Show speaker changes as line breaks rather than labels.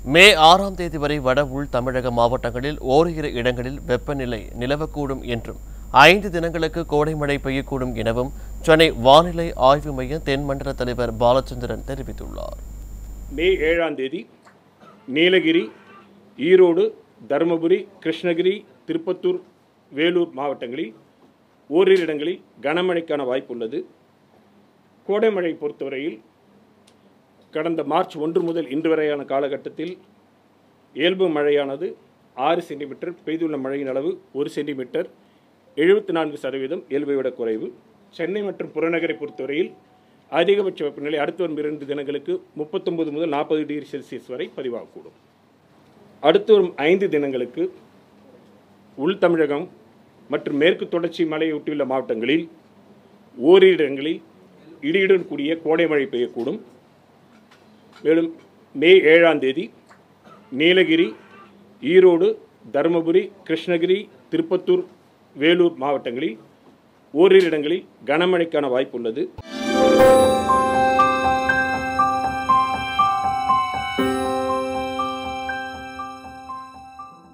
மே ஆறாம் தேதி வரை வட உள் தமிழக மாவட்டங்களில் ஓரிரு இடங்களில் வெப்பநிலை நிலவக்கூடும் என்றும் ஐந்து தினங்களுக்கு கோடை மழை பெய்யக்கூடும் எனவும் சென்னை வானிலை ஆய்வு மைய தென்மண்டல தலைவர் பாலச்சந்திரன் தெரிவித்துள்ளார்
மே ஏழாம் தேதி நீலகிரி ஈரோடு தருமபுரி கிருஷ்ணகிரி திருப்பத்தூர் வேலூர் மாவட்டங்களில் ஓரிரு இடங்களில் கனமழைக்கான வாய்ப்புள்ளது கோடை மழை பொறுத்தவரையில் கடந்த மார்ச் ஒன்று முதல் இன்று வரையான காலகட்டத்தில் இயல்பு மழையானது ஆறு சென்டிமீட்டர் பெய்துள்ள மழையின் அளவு ஒரு சென்டிமீட்டர் எழுபத்தி நான்கு சதவீதம் இயல்பை விட குறைவு சென்னை மற்றும் புறநகரை பொறுத்தவரையில் அதிகபட்ச வெப்பநிலை அடுத்து வரும் இரண்டு தினங்களுக்கு முப்பத்தொன்பது முதல் நாற்பது டிகிரி செல்சியஸ் வரை பதிவாகக்கூடும் அடுத்து வரும் ஐந்து தினங்களுக்கு உள் தமிழகம் மற்றும் மேற்கு தொடர்ச்சி மலையொட்டியுள்ள மாவட்டங்களில் ஓரிரு இடங்களில் இடியுடன் கூடிய கோடை மழை பெய்யக்கூடும் மேலும் மே ஏழாம் தேதி நீலகிரி ஈரோடு தருமபுரி கிருஷ்ணகிரி திருப்பத்தூர் வேலூர் மாவட்டங்களில் ஓரிரு இடங்களில் கனமழைக்கான வாய்ப்புள்ளது